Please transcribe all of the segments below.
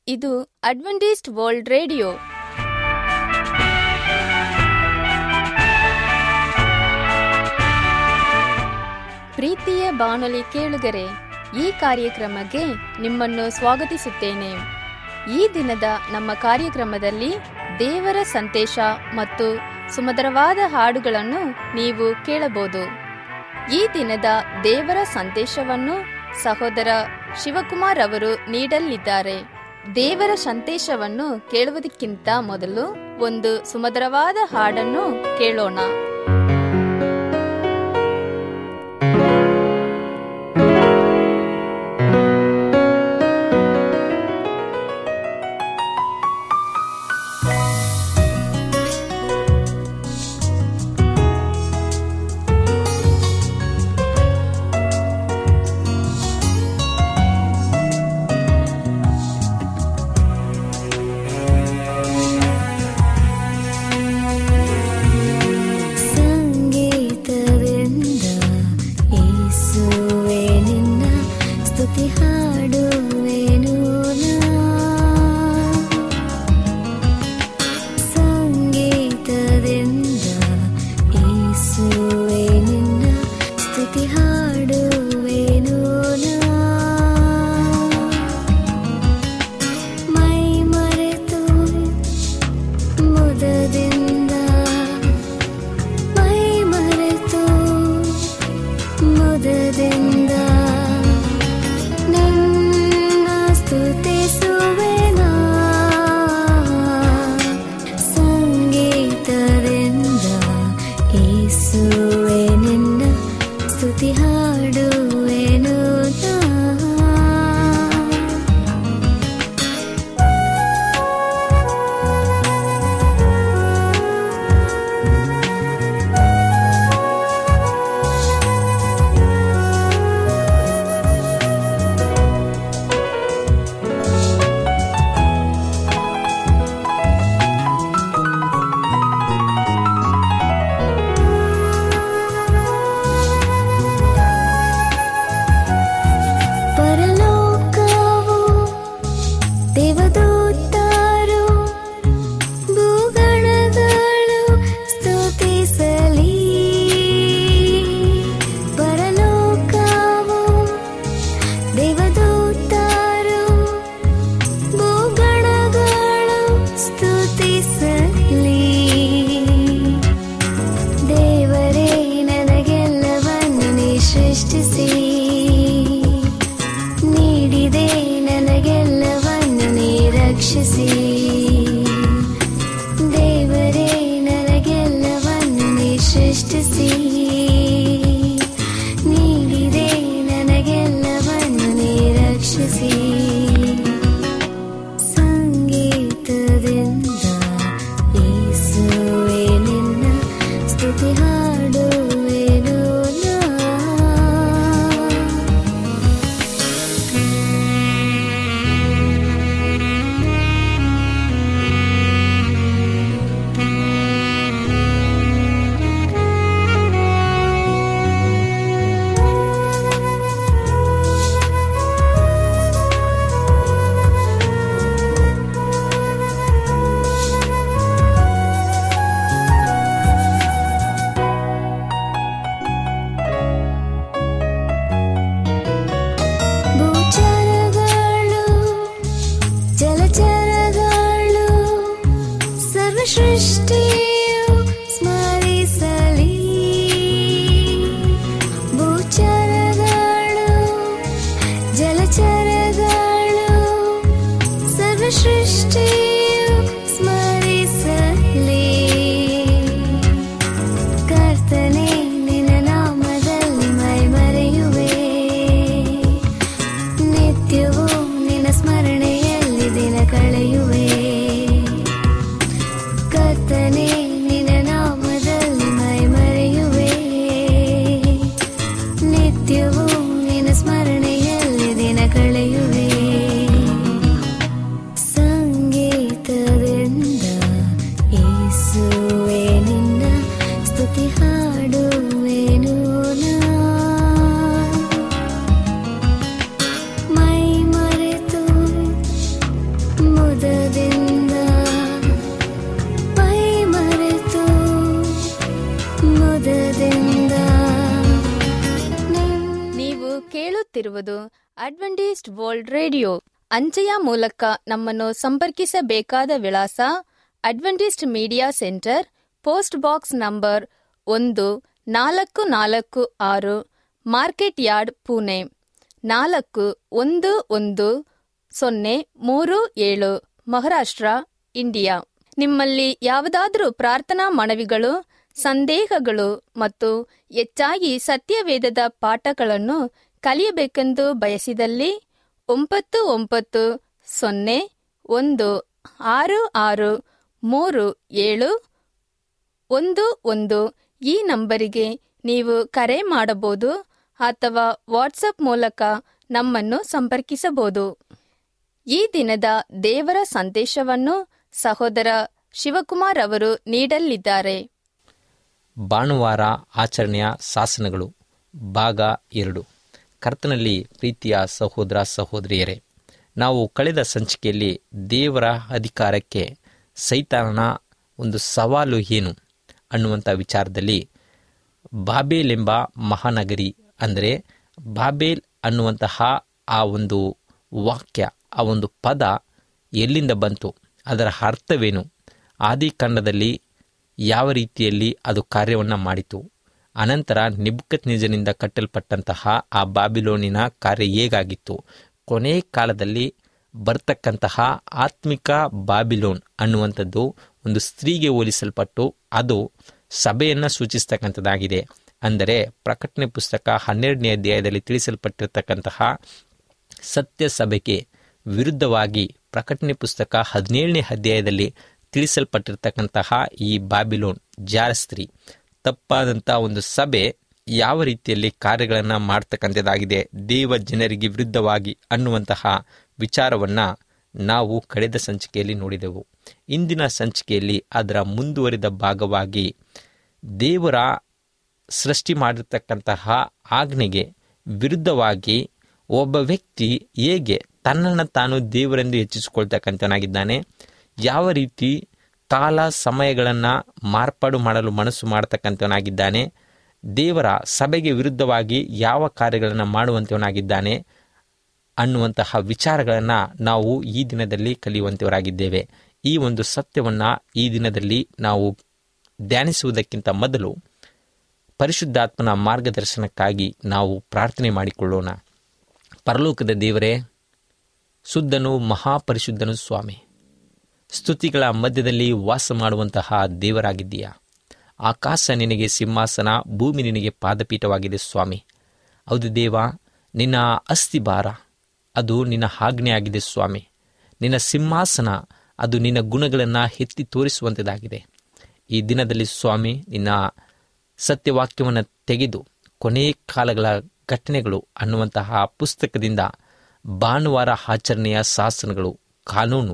ಇದು Adventist world radio ಪ್ರೀತಿಯ ಬಾನುಲಿ ಕೇಳುಗರೆ ಈ ಕಾರ್ಯಕ್ರಮಕ್ಕೆ ನಿಮ್ಮನ್ನು ಸ್ವಾಗತಿಸುತ್ತೇನೆ ಈ ದಿನದ ನಮ್ಮ ಕಾರ್ಯಕ್ರಮದಲ್ಲಿ ದೇವರ ಸಂದೇಶ ಮತ್ತು ಸುಮಧುರವಾದ ಹಾಡುಗಳನ್ನು ನೀವು ಕೇಳಬಹುದು ಈ ದಿನದ ದೇವರ ಸಂದೇಶವನ್ನು ಸಹೋದರ ಶಿವಕುಮಾರ್ ಅವರು ನೀಡಲಿದ್ದಾರೆ ದೇವರ ಸಂದೇಶವನ್ನು ಕೇಳುವುದಕ್ಕಿಂತ ಮೊದಲು ಒಂದು ಸುಮಧುರವಾದ ಹಾಡನ್ನು ಕೇಳೋಣ ಸಂಗೀತದಿಂದ ಯೇಸುವೆ ನಿನ್ನ ಸ್ತುತಿ ಹಾಡುವೆನು ನಾ. ಸಂಗೀತದಿಂದ ಯೇಸುವೆ ನಿನ್ನ ಸ್ತುತಿ ಹಾಡುವೆನು ನಾ. ಮೈ ಮರೆತು ಮುದದಿಂದ ಮೈ ಮರೆತು ಮುದದಿಂದ ನನ್ನ ಸ್ತುತಿಸುವೆನ ಸಂಗೀತದಿಂದ ಯೇಸುವೆ ನಿನ್ನ ಸ್ತುತಿ ಹಾಡುವೆನು ನಾ. ಪರಲೋಕವು ದೇವದೂತರು ಭೂಗಣಗಳು ಸ್ತುತಿಸಲಿ ಪರಲೋಕವು ದೇವದೂತರು ಭೂಗಣಗಳು ಸ್ತುತಿಸಲಿ ದೇವರೇ ನನಗೆಲ್ಲವನ್ನು ನೀ ಸೃಷ್ಟಿಸಿ ನೀಡಿದೆ ನನಗೆಲ್ಲವನ್ನು ನೀ ರಕ್ಷಿಸಿ ದೇವರೇ ನನಗೆಲ್ಲವನ್ನು ನೀ ಸೃಷ್ಟಿಸಿ ನೀಡಿದೆ ನನಗೆಲ್ಲವನ್ನು ನೀ ರಕ್ಷಿಸಿ ಸಂಗೀತದಿಂದ ಯೇಸುವೆ ನಿನ್ನ ಸ್ತುತಿ ಹಾಡುವೆನು ನಾ. ಭೂಚರಗಳು ಜಲಚರಗಳು ಸರ್ವ ಸೃಷ್ಟಿಯು ಸ್ಮರಿಸಲಿ ಭೂಚರಗಳು ಜಲಚರಗಳು ಸರ್ವ ಸೃಷ್ಟಿಯು ಸ್ಮರಿಸಲಿ ಕರ್ತನೆ ನಿನ್ನ ನಾಮದಲ್ಲಿ ಮೈ ಮರೆಯುವೆ ನಿತ್ಯವೂ ನಿನ್ನ ಸ್ಮರಣೆಯಲ್ಲಿ ದಿನ ಕಳೆಯುವೆ ಕರ್ತನೆ ನಿನ್ನ ನಾಮದಲ್ಲಿ ಮೈ ಮರೆಯುವೆ ನಿತ್ಯವೂ ನಿನ್ನ ಸ್ಮರಣೆಯಲ್ಲಿ ದಿನ ಕಳೆಯುವೆ ಸಂಗೀತದಿಂದ ಮುದದಿಂದ ಮೈ ಮರೆತು ಮುದದಿಂದ ನಿನ್ನ ನೀವು ಕೇಳುತ್ತಿರುವುದು ಅಡ್ವೆಂಟಿಸ್ಟ್ ವರ್ಲ್ಡ್ ರೇಡಿಯೋ ಅಂಚೆಯ ಮೂಲಕ ನಮ್ಮನ್ನು ಸಂಪರ್ಕಿಸಬೇಕಾದ ವಿಳಾಸ Adventist media center post box number ಒಂದು ನಾಲ್ಕು ನಾಲ್ಕು ಆರು ಮಾರ್ಕೆಟ್ ಯಾರ್ಡ್ ಪುಣೆ ನಾಲ್ಕು ಒಂದು ಒಂದು ಸೊನ್ನೆ ಮೂರು ಏಳು ಮಹಾರಾಷ್ಟ್ರ ಇಂಡಿಯಾ ನಿಮ್ಮಲ್ಲಿ ಯಾವುದಾದರೂ ಪ್ರಾರ್ಥನಾ ಮನವಿಗಳು ಸಂದೇಹಗಳು ಮತ್ತು ಹೆಚ್ಚಾಗಿ ಸತ್ಯವೇದದ ಪಾಠಗಳನ್ನು ಕಲಿಯಬೇಕೆಂದು ಬಯಸಿದಲ್ಲಿ ಒಂಬತ್ತು ಒಂಬತ್ತು ಸೊನ್ನೆ ಒಂದು ಆರು ಆರು ಮೂರು ಏಳು ಒಂದು ಒಂದು ಈ ನಂಬರಿಗೆ ನೀವು ಕರೆ ಮಾಡಬಹುದು ಅಥವಾ ವಾಟ್ಸಪ್ ಮೂಲಕ ನಮ್ಮನ್ನು ಸಂಪರ್ಕಿಸಬಹುದು ಈ ದಿನದ ದೇವರ ಸಂದೇಶವನ್ನು ಸಹೋದರ ಶಿವಕುಮಾರ್ ಅವರು ನೀಡಲಿದ್ದಾರೆ ಭಾನುವಾರ ಆಚರಣೆಯ ಶಾಸನಗಳು ಭಾಗ ಎರಡು ಕರ್ತನಲ್ಲಿ ಪ್ರೀತಿಯ ಸಹೋದರ ಸಹೋದರಿಯರೇ ನಾವು ಕಳೆದ ಸಂಚಿಕೆಯಲ್ಲಿ ದೇವರ ಅಧಿಕಾರಕ್ಕೆ ಸೈತಾನನ ಒಂದು ಸವಾಲು ಏನು ಅನ್ನುವಂಥ ವಿಚಾರದಲ್ಲಿ ಬಾಬೇಲ್ ಎಂಬ ಮಹಾನಗರಿ ಅಂದರೆ ಬಾಬೇಲ್ ಅನ್ನುವಂತಹ ಆ ಒಂದು ವಾಕ್ಯ ಆ ಒಂದು ಪದ ಎಲ್ಲಿಂದ ಬಂತು ಅದರ ಅರ್ಥವೇನು ಆದಿಕಾಂಡದಲ್ಲಿ ಯಾವ ರೀತಿಯಲ್ಲಿ ಅದು ಕಾರ್ಯವನ್ನು ಮಾಡಿತು ಅನಂತರ ನಿಬುಕತ್ ನಿಜನಿಂದ ಕಟ್ಟಲ್ಪಟ್ಟಂತಹ ಆ ಬಾಬಿಲೋನಿನ ಕಾರ್ಯ ಹೇಗಾಗಿತ್ತು ಕೊನೆ ಕಾಲದಲ್ಲಿ ಬರ್ತಕ್ಕಂತಹ ಆತ್ಮಿಕ ಬಾಬಿಲೋನ್ ಅನ್ನುವಂಥದ್ದು ಒಂದು ಸ್ತ್ರೀಗೆ ಹೋಲಿಸಲ್ಪಟ್ಟು ಅದು ಸಭೆಯನ್ನು ಸೂಚಿಸ್ತಕ್ಕಂಥದ್ದಾಗಿದೆ ಅಂದರೆ ಪ್ರಕಟಣೆ ಪುಸ್ತಕ ಹನ್ನೆರಡನೇ ಅಧ್ಯಾಯದಲ್ಲಿ ತಿಳಿಸಲ್ಪಟ್ಟಿರ್ತಕ್ಕಂತಹ ಸತ್ಯ ಸಭೆಗೆ ವಿರುದ್ಧವಾಗಿ ಪ್ರಕಟಣೆ ಪುಸ್ತಕ ಹದಿನೇಳನೇ ಅಧ್ಯಾಯದಲ್ಲಿ ತಿಳಿಸಲ್ಪಟ್ಟಿರ್ತಕ್ಕಂತಹ ಈ ಬಾಬಿಲೋನ್ ಜಾರ ಸ್ತ್ರೀ ತಪ್ಪಾದಂಥ ಒಂದು ಸಭೆ ಯಾವ ರೀತಿಯಲ್ಲಿ ಕಾರ್ಯಗಳನ್ನು ಮಾಡ್ತಕ್ಕಂಥದ್ದಾಗಿದೆ ದೇವ ಜನರಿಗೆ ವಿರುದ್ಧವಾಗಿ ಅನ್ನುವಂತಹ ವಿಚಾರವನ್ನು ನಾವು ಕಳೆದ ಸಂಚಿಕೆಯಲ್ಲಿ ನೋಡಿದೆವು ಇಂದಿನ ಸಂಚಿಕೆಯಲ್ಲಿ ಅದರ ಮುಂದುವರಿದ ಭಾಗವಾಗಿ ದೇವರ ಸೃಷ್ಟಿ ಮಾಡಿರ್ತಕ್ಕಂತಹ ಆಜ್ಞೆಗೆ ವಿರುದ್ಧವಾಗಿ ಒಬ್ಬ ವ್ಯಕ್ತಿ ಹೇಗೆ ತನ್ನನ್ನು ತಾನು ದೇವರೆಂದು ಹೆಚ್ಚಿಸಿಕೊಳ್ತಕ್ಕಂಥವನಾಗಿದ್ದಾನೆ ಯಾವ ರೀತಿ ಕಾಲ ಸಮಯಗಳನ್ನು ಮಾರ್ಪಾಡು ಮಾಡಲು ಮನಸ್ಸು ಮಾಡತಕ್ಕಂಥವನಾಗಿದ್ದಾನೆ ದೇವರ ಸಭೆಗೆ ವಿರುದ್ಧವಾಗಿ ಯಾವ ಕಾರ್ಯಗಳನ್ನು ಮಾಡುವಂಥವನಾಗಿದ್ದಾನೆ ಅನ್ನುವಂತಹ ವಿಚಾರಗಳನ್ನು ನಾವು ಈ ದಿನದಲ್ಲಿ ಕಲಿಯುವಂಥವರಾಗಿದ್ದೇವೆ ಈ ಒಂದು ಸತ್ಯವನ್ನು ಈ ದಿನದಲ್ಲಿ ನಾವು ಧ್ಯಾನಿಸುವುದಕ್ಕಿಂತ ಮೊದಲು ಪರಿಶುದ್ಧಾತ್ಮನ ಮಾರ್ಗದರ್ಶನಕ್ಕಾಗಿ ನಾವು ಪ್ರಾರ್ಥನೆ ಮಾಡಿಕೊಳ್ಳೋಣ ಪರಲೋಕದ ದೇವರೇ ಶುದ್ಧನು ಮಹಾಪರಿಶುದ್ಧನು ಸ್ವಾಮಿ ಸ್ತುತಿಗಳ ಮಧ್ಯದಲ್ಲಿ ವಾಸ ಮಾಡುವಂತಹ ದೇವರಾಗಿದ್ದೀಯಾ ಆಕಾಶ ನಿನಗೆ ಸಿಂಹಾಸನ ಭೂಮಿ ನಿನಗೆ ಪಾದಪೀಠವಾಗಿದೆ ಸ್ವಾಮಿ ಹೌದು ದೇವ ನಿನ್ನ ಅಸ್ಥಿಭಾರ ಅದು ನಿನ್ನ ಆಜ್ಞೆ ಆಗಿದೆ ಸ್ವಾಮಿ ನಿನ್ನ ಸಿಂಹಾಸನ ಅದು ನಿನ್ನ ಗುಣಗಳನ್ನು ಎತ್ತಿ ತೋರಿಸುವಂಥದ್ದಾಗಿದೆ ಈ ದಿನದಲ್ಲಿ ಸ್ವಾಮಿ ನಿನ್ನ ಸತ್ಯವಾಕ್ಯವನ್ನು ತೆಗೆದು ಕೊನೆ ಕಾಲಗಳ ಘಟನೆಗಳು ಅನ್ನುವಂತಹ ಪುಸ್ತಕದಿಂದ ಭಾನುವಾರ ಆಚರಣೆಯ ಶಾಸನಗಳು ಕಾನೂನು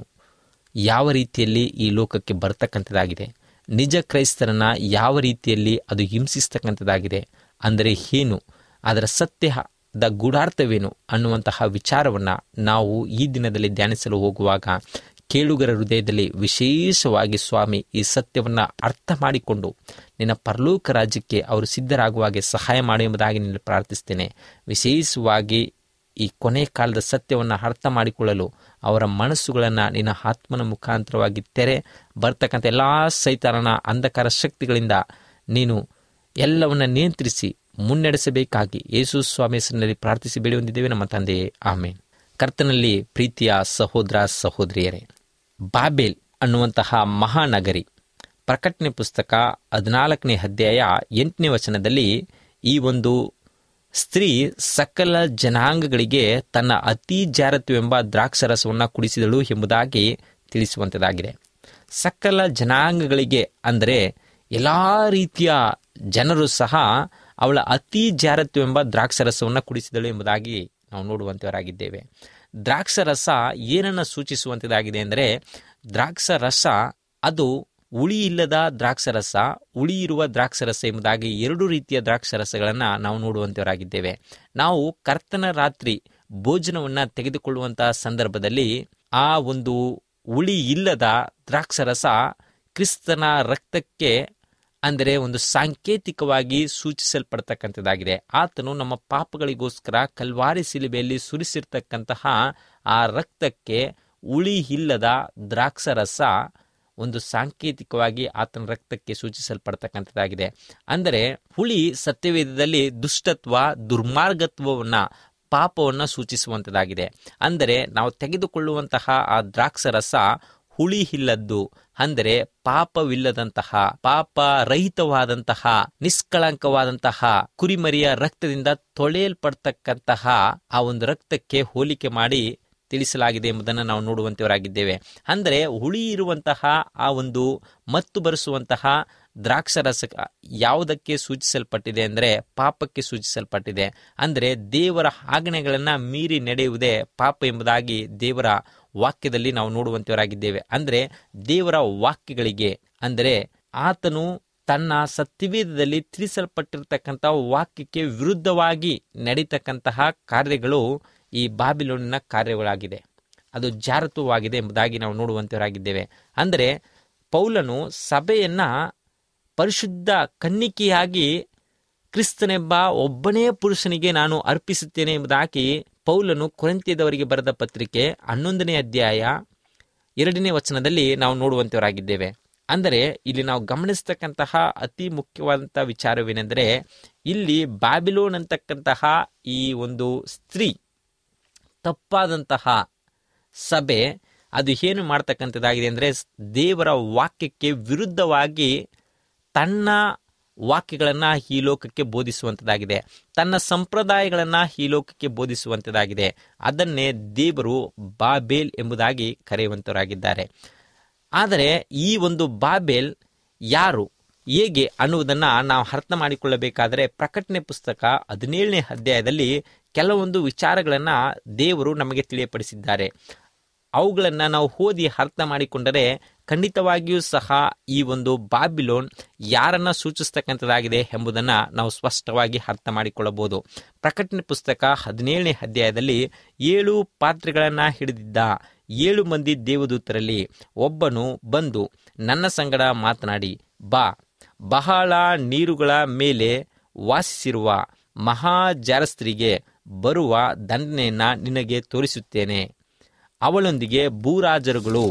ಯಾವ ರೀತಿಯಲ್ಲಿ ಈ ಲೋಕಕ್ಕೆ ಬರ್ತಕ್ಕಂಥದ್ದಾಗಿದೆ ನಿಜ ಕ್ರೈಸ್ತರನ್ನ ಯಾವ ರೀತಿಯಲ್ಲಿ ಅದು ಹಿಂಸಿಸ್ತಕ್ಕಂಥದ್ದಾಗಿದೆ ಅಂದರೆ ಏನು ಅದರ ಸತ್ಯದ ಗೂಢಾರ್ಥವೇನು ಅನ್ನುವಂತಹ ವಿಚಾರವನ್ನು ನಾವು ಈ ದಿನದಲ್ಲಿ ಧ್ಯಾನಿಸಲು ಹೋಗುವಾಗ ಕೇಳುಗರ ಹೃದಯದಲ್ಲಿ ವಿಶೇಷವಾಗಿ ಸ್ವಾಮಿ ಈ ಸತ್ಯವನ್ನು ಅರ್ಥ ಮಾಡಿಕೊಂಡು ನಿನ್ನ ಪರಲೋಕ ರಾಜ್ಯಕ್ಕೆ ಅವರು ಸಿದ್ಧರಾಗುವ ಹಾಗೆ ಸಹಾಯ ಮಾಡಿ ಎಂಬುದಾಗಿ ನಿನ್ನ ಪ್ರಾರ್ಥಿಸ್ತೇನೆ ವಿಶೇಷವಾಗಿ ಈ ಕೊನೆ ಕಾಲದ ಸತ್ಯವನ್ನು ಅರ್ಥ ಮಾಡಿಕೊಳ್ಳಲು ಅವರ ಮನಸ್ಸುಗಳನ್ನು ನಿನ್ನ ಆತ್ಮನ ಮುಖಾಂತರವಾಗಿ ತೆರೆ ಬರ್ತಕ್ಕಂಥ ಎಲ್ಲ ಸೈತಾನನ ಅಂಧಕಾರ ಶಕ್ತಿಗಳಿಂದ ನೀನು ಎಲ್ಲವನ್ನ ನಿಯಂತ್ರಿಸಿ ಮುನ್ನಡೆಸಬೇಕಾಗಿ ಯೇಸು ಸ್ವಾಮಿ ಹೆಸರಿನಲ್ಲಿ ಪ್ರಾರ್ಥಿಸಿ ಬೇಡಿ ಹೊಂದಿದ್ದೇವೆ ನಮ್ಮ ತಂದೆಯೇ ಆಮೇನ್ ಕರ್ತನಲ್ಲಿ ಪ್ರೀತಿಯ ಸಹೋದರ ಸಹೋದರಿಯರೇ ಬಾಬೇಲ್ ಅನ್ನುವಂತಹ ಮಹಾನಗರಿ ಪ್ರಕಟಣೆ ಪುಸ್ತಕ ಹದಿನಾಲ್ಕನೇ ಅಧ್ಯಾಯ ಎಂಟನೇ ವಚನದಲ್ಲಿ ಈ ಒಂದು ಸ್ತ್ರೀ ಸಕಲ ಜನಾಂಗಗಳಿಗೆ ತನ್ನ ಅತಿ ಜಾರತ್ವವೆಂಬ ದ್ರಾಕ್ಷರಸವನ್ನು ಕುಡಿಸಿದಳು ಎಂಬುದಾಗಿ ತಿಳಿಸುವಂಥದ್ದಾಗಿದೆ ಸಕಲ ಜನಾಂಗಗಳಿಗೆ ಅಂದರೆ ಎಲ್ಲ ರೀತಿಯ ಜನರು ಸಹ ಅವಳ ಅತಿ ಜಾರತ್ವವೆಂಬ ದ್ರಾಕ್ಷರಸವನ್ನು ಕುಡಿಸಿದಳು ಎಂಬುದಾಗಿ ನಾವು ನೋಡುವಂಥವರಾಗಿದ್ದೇವೆ ದ್ರಾಕ್ಷರಸ ಏನನ್ನು ಸೂಚಿಸುವಂಥದ್ದಾಗಿದೆ ಅಂದರೆ ದ್ರಾಕ್ಷರಸ ಅದು ಉಳಿ ಇಲ್ಲದ ದ್ರಾಕ್ಷರಸ ಉಳಿ ಇರುವ ದ್ರಾಕ್ಷರಸ ಎಂಬುದಾಗಿ ಎರಡು ರೀತಿಯ ದ್ರಾಕ್ಷರಸಗಳನ್ನು ನಾವು ನೋಡುವಂಥವರಾಗಿದ್ದೇವೆ ನಾವು ಕರ್ತನ ರಾತ್ರಿ ಭೋಜನವನ್ನು ತೆಗೆದುಕೊಳ್ಳುವಂತಹ ಸಂದರ್ಭದಲ್ಲಿ ಆ ಒಂದು ಹುಳಿ ಇಲ್ಲದ ದ್ರಾಕ್ಷರಸ ಕ್ರಿಸ್ತನ ರಕ್ತಕ್ಕೆ ಅಂದರೆ ಒಂದು ಸಾಂಕೇತಿಕವಾಗಿ ಸೂಚಿಸಲ್ಪಡ್ತಕ್ಕಂಥದ್ದಾಗಿದೆ ಆತನು ನಮ್ಮ ಪಾಪಗಳಿಗೋಸ್ಕರ ಕಲ್ವಾರಿ ಸಿಲುಬೆಯಲ್ಲಿ ಸುರಿಸಿರ್ತಕ್ಕಂತಹ ಆ ರಕ್ತಕ್ಕೆ ಹುಳಿ ಇಲ್ಲದ ದ್ರಾಕ್ಷರಸ ಒಂದು ಸಾಂಕೇತಿಕವಾಗಿ ಆತನ ರಕ್ತಕ್ಕೆ ಸೂಚಿಸಲ್ಪಡ್ತಕ್ಕಂಥದ್ದಾಗಿದೆ ಅಂದರೆ ಹುಳಿ ಸತ್ಯವೇದದಲ್ಲಿ ದುಷ್ಟತ್ವ ದುರ್ಮಾರ್ಗತ್ವವನ್ನ ಪಾಪವನ್ನು ಸೂಚಿಸುವಂಥದ್ದಾಗಿದೆ ಅಂದರೆ ನಾವು ತೆಗೆದುಕೊಳ್ಳುವಂತಹ ಆ ದ್ರಾಕ್ಷರಸ ಹುಳಿ ಇಲ್ಲದ್ದು ಅಂದರೆ ಪಾಪವಿಲ್ಲದಂತಹ ಪಾಪ ರಹಿತವಾದಂತಹ ನಿಷ್ಕಳಂಕವಾದಂತಹ ಕುರಿಮರಿಯ ರಕ್ತದಿಂದ ತೊಳೆಯಲ್ಪಡ್ತಕ್ಕಂತಹ ಆ ಒಂದು ರಕ್ತಕ್ಕೆ ಹೋಲಿಕೆ ಮಾಡಿ ತಿಳಿಸಲಾಗಿದೆ ಎಂಬುದನ್ನು ನಾವು ನೋಡುವಂತವರಾಗಿದ್ದೇವೆ ಅಂದರೆ ಹುಳಿ ಇರುವಂತಹ ಆ ಒಂದು ಮತ್ತು ಬರೆಸುವಂತಹ ದ್ರಾಕ್ಷರಸ ಯಾವುದಕ್ಕೆ ಸೂಚಿಸಲ್ಪಟ್ಟಿದೆ ಅಂದರೆ ಪಾಪಕ್ಕೆ ಸೂಚಿಸಲ್ಪಟ್ಟಿದೆ ಅಂದರೆ ದೇವರ ಆಜ್ಞೆಗಳನ್ನು ಮೀರಿ ನಡೆಯುವುದೇ ಪಾಪ ಎಂಬುದಾಗಿ ದೇವರ ವಾಕ್ಯದಲ್ಲಿ ನಾವು ನೋಡುವಂತವರಾಗಿದ್ದೇವೆ ಅಂದರೆ ದೇವರ ವಾಕ್ಯಗಳಿಗೆ ಅಂದರೆ ಆತನು ತನ್ನ ಸತ್ಯವೇದದಲ್ಲಿ ತಿಳಿಸಲ್ಪಟ್ಟಿರ್ತಕ್ಕಂಥ ವಾಕ್ಯಕ್ಕೆ ವಿರುದ್ಧವಾಗಿ ನಡೀತಕ್ಕಂತಹ ಕಾರ್ಯಗಳು ಈ ಬಾಬಿಲೋನಿನ ಕಾರ್ಯಗಳಾಗಿದೆ ಅದು ಜಾರತ್ವವಾಗಿದೆ ಎಂಬುದಾಗಿ ನಾವು ನೋಡುವಂತವರಾಗಿದ್ದೇವೆ ಅಂದರೆ ಪೌಲನು ಸಭೆಯನ್ನ ಪರಿಶುದ್ಧ ಕನ್ನಿಕೆಯಾಗಿ ಕ್ರಿಸ್ತನೆಂಬ ಒಬ್ಬನೇ ಪುರುಷನಿಗೆ ನಾನು ಅರ್ಪಿಸುತ್ತೇನೆ ಎಂಬುದಾಗಿ ಪೌಲನು ಕೊರಂತ್ಯದವರಿಗೆ ಬರೆದ ಪತ್ರಿಕೆ ಹನ್ನೊಂದನೇ ಅಧ್ಯಾಯ ಎರಡನೇ ವಚನದಲ್ಲಿ ನಾವು ನೋಡುವಂತವರಾಗಿದ್ದೇವೆ ಅಂದರೆ ಇಲ್ಲಿ ನಾವು ಗಮನಿಸ್ತಕ್ಕಂತಹ ಅತಿ ಮುಖ್ಯವಾದಂಥ ವಿಚಾರವೇನೆಂದರೆ ಇಲ್ಲಿ ಬ್ಯಾಬಿಲೋನ್ ಅಂತಕ್ಕಂತಹ ಈ ಒಂದು ಸ್ತ್ರೀ ತಪ್ಪಾದಂತಹ ಸಭೆ ಅದು ಏನು ಮಾಡ್ತಕ್ಕಂಥದ್ದಾಗಿದೆ ಅಂದರೆ ದೇವರ ವಾಕ್ಯಕ್ಕೆ ವಿರುದ್ಧವಾಗಿ ತನ್ನ ವಾಕ್ಯಗಳನ್ನು ಈ ಲೋಕಕ್ಕೆ ಬೋಧಿಸುವಂಥದ್ದಾಗಿದೆ ತನ್ನ ಸಂಪ್ರದಾಯಗಳನ್ನು ಈ ಲೋಕಕ್ಕೆ ಬೋಧಿಸುವಂಥದ್ದಾಗಿದೆ ಅದನ್ನೇ ದೇವರು ಬಾಬೇಲ್ ಎಂಬುದಾಗಿ ಕರೆಯುವಂತರಾಗಿದ್ದಾರೆ ಆದರೆ ಈ ಒಂದು ಬಾಬೇಲ್ ಯಾರು ಹೇಗೆ ಅನ್ನುವುದನ್ನು ನಾವು ಅರ್ಥ ಮಾಡಿಕೊಳ್ಳಬೇಕಾದರೆ ಪ್ರಕಟಣೆ ಪುಸ್ತಕ ಹದಿನೇಳನೇ ಅಧ್ಯಾಯದಲ್ಲಿ ಕೆಲವೊಂದು ವಿಚಾರಗಳನ್ನು ದೇವರು ನಮಗೆ ತಿಳಿಯಪಡಿಸಿದ್ದಾರೆ ಅವುಗಳನ್ನು ನಾವು ಓದಿ ಅರ್ಥ ಮಾಡಿಕೊಂಡರೆ ಖಂಡಿತವಾಗಿಯೂ ಸಹ ಈ ಒಂದು ಬಾಬಿಲೋನ್ ಯಾರನ್ನ ಸೂಚಿಸ್ತಕ್ಕಂಥದ್ದಾಗಿದೆ ಎಂಬುದನ್ನು ನಾವು ಸ್ಪಷ್ಟವಾಗಿ ಅರ್ಥ ಮಾಡಿಕೊಳ್ಳಬಹುದು ಪ್ರಕಟಣೆ ಪುಸ್ತಕ ಹದಿನೇಳನೇ ಅಧ್ಯಾಯದಲ್ಲಿ ಏಳು ಪಾತ್ರೆಗಳನ್ನು ಹಿಡಿದಿದ್ದ ಏಳು ಮಂದಿ ದೇವದೂತರಲ್ಲಿ ಒಬ್ಬನು ಬಂದು ನನ್ನ ಸಂಗಡ ಮಾತನಾಡಿ ಬಾ ಬಹಳ ನೀರುಗಳ ಮೇಲೆ ವಾಸಿಸಿರುವ ಮಹಾಜಾರಸ್ತ್ರಿಗೆ ಬರುವ ದಂಡನೆಯನ್ನ ನಿನಗೆ ತೋರಿಸುತ್ತೇನೆ ಅವಳೊಂದಿಗೆ ಭೂರಾಜರುಗಳು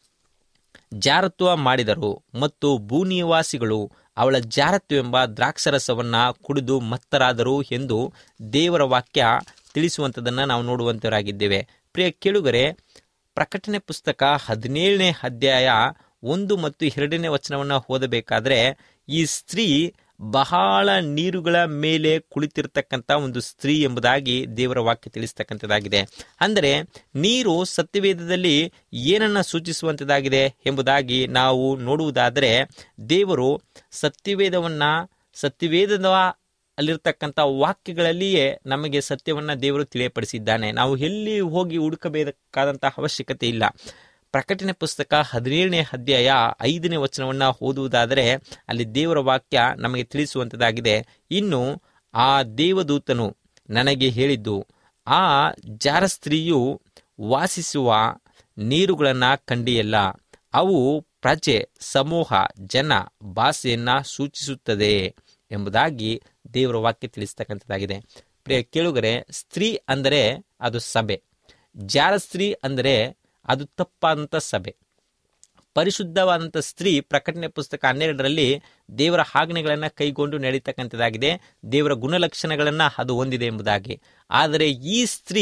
ಜಾರತ್ವ ಮಾಡಿದರು ಮತ್ತು ಭೂನಿವಾಸಿಗಳು ಅವಳ ಜಾರತ್ವವೆಂಬ ದ್ರಾಕ್ಷರಸವನ್ನ ಕುಡಿದು ಮತ್ತರಾದರು ಎಂದು ದೇವರ ವಾಕ್ಯ ತಿಳಿಸುವಂಥದ್ದನ್ನು ನಾವು ನೋಡುವಂತವರಾಗಿದ್ದೇವೆ ಪ್ರಿಯ ಕೇಳುಗರೆ ಪ್ರಕಟಣೆ ಪುಸ್ತಕ ಹದಿನೇಳನೇ ಅಧ್ಯಾಯ ಒಂದು ಮತ್ತು ಎರಡನೇ ವಚನವನ್ನು ಓದಬೇಕಾದ್ರೆ ಈ ಸ್ತ್ರೀ ಬಹಳ ನೀರುಗಳ ಮೇಲೆ ಕುಳಿತಿರ್ತಕ್ಕಂಥ ಒಂದು ಸ್ತ್ರೀ ಎಂಬುದಾಗಿ ದೇವರ ವಾಕ್ಯ ತಿಳಿಸ್ತಕ್ಕಂಥದ್ದಾಗಿದೆ ಅಂದರೆ ನೀರು ಸತ್ಯವೇದದಲ್ಲಿ ಏನನ್ನ ಸೂಚಿಸುವಂಥದ್ದಾಗಿದೆ ಎಂಬುದಾಗಿ ನಾವು ನೋಡುವುದಾದರೆ ದೇವರು ಸತ್ಯವೇದವನ್ನ ಸತ್ಯವೇದದ ಅಲ್ಲಿರ್ತಕ್ಕಂಥ ವಾಕ್ಯಗಳಲ್ಲಿಯೇ ನಮಗೆ ಸತ್ಯವನ್ನ ದೇವರು ತಿಳಿಯಪಡಿಸಿದ್ದಾನೆ ನಾವು ಎಲ್ಲಿ ಹೋಗಿ ಹುಡುಕಬೇಕಾದಂತಹ ಅವಶ್ಯಕತೆ ಇಲ್ಲ ಪ್ರಕಟಣೆ ಪುಸ್ತಕ ಹದಿನೇಳನೇ ಅಧ್ಯಾಯ ಐದನೇ ವಚನವನ್ನ ಓದುವುದಾದರೆ ಅಲ್ಲಿ ದೇವರ ವಾಕ್ಯ ನಮಗೆ ತಿಳಿಸುವಂಥದ್ದಾಗಿದೆ ಇನ್ನು ಆ ದೇವದೂತನು ನನಗೆ ಹೇಳಿದ್ದು ಆ ಜಾರಸ್ತ್ರೀಯು ವಾಸಿಸುವ ನೀರುಗಳನ್ನ ಕಂಡಿಯಲ್ಲ ಅವು ಪ್ರಜೆ ಸಮೂಹ ಜನ ಭಾಷೆಯನ್ನ ಸೂಚಿಸುತ್ತದೆ ಎಂಬುದಾಗಿ ದೇವರ ವಾಕ್ಯ ತಿಳಿಸ್ತಕ್ಕಂಥದ್ದಾಗಿದೆ ಪ್ರಿಯ ಕೇಳುಗರೆ ಸ್ತ್ರೀ ಅಂದರೆ ಅದು ಸಭೆ ಜಾರಸ್ತ್ರೀ ಅಂದರೆ ಅದು ತಪ್ಪಾದಂಥ ಸಭೆ ಪರಿಶುದ್ಧವಾದಂಥ ಸ್ತ್ರೀ ಪ್ರಕಟಣೆ ಪುಸ್ತಕ ಹನ್ನೆರಡರಲ್ಲಿ ದೇವರ ಆಜ್ಞೆಗಳನ್ನು ಕೈಗೊಂಡು ನಡೀತಕ್ಕಂಥದ್ದಾಗಿದೆ ದೇವರ ಗುಣಲಕ್ಷಣಗಳನ್ನು ಅದು ಹೊಂದಿದೆ ಎಂಬುದಾಗಿ ಆದರೆ ಈ ಸ್ತ್ರೀ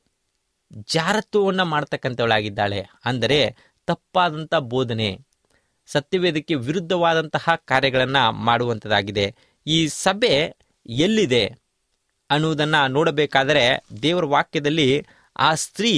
ಜಾರತ್ವವನ್ನು ಮಾಡ್ತಕ್ಕಂಥವಳಾಗಿದ್ದಾಳೆ ಅಂದರೆ ತಪ್ಪಾದಂಥ ಬೋಧನೆ ಸತ್ಯವೇದಕ್ಕೆ ವಿರುದ್ಧವಾದಂತಹ ಕಾರ್ಯಗಳನ್ನು ಮಾಡುವಂಥದ್ದಾಗಿದೆ ಈ ಸಭೆ ಎಲ್ಲಿದೆ ಅನ್ನುವುದನ್ನು ನೋಡಬೇಕಾದರೆ ದೇವರ ವಾಕ್ಯದಲ್ಲಿ ಆ ಸ್ತ್ರೀ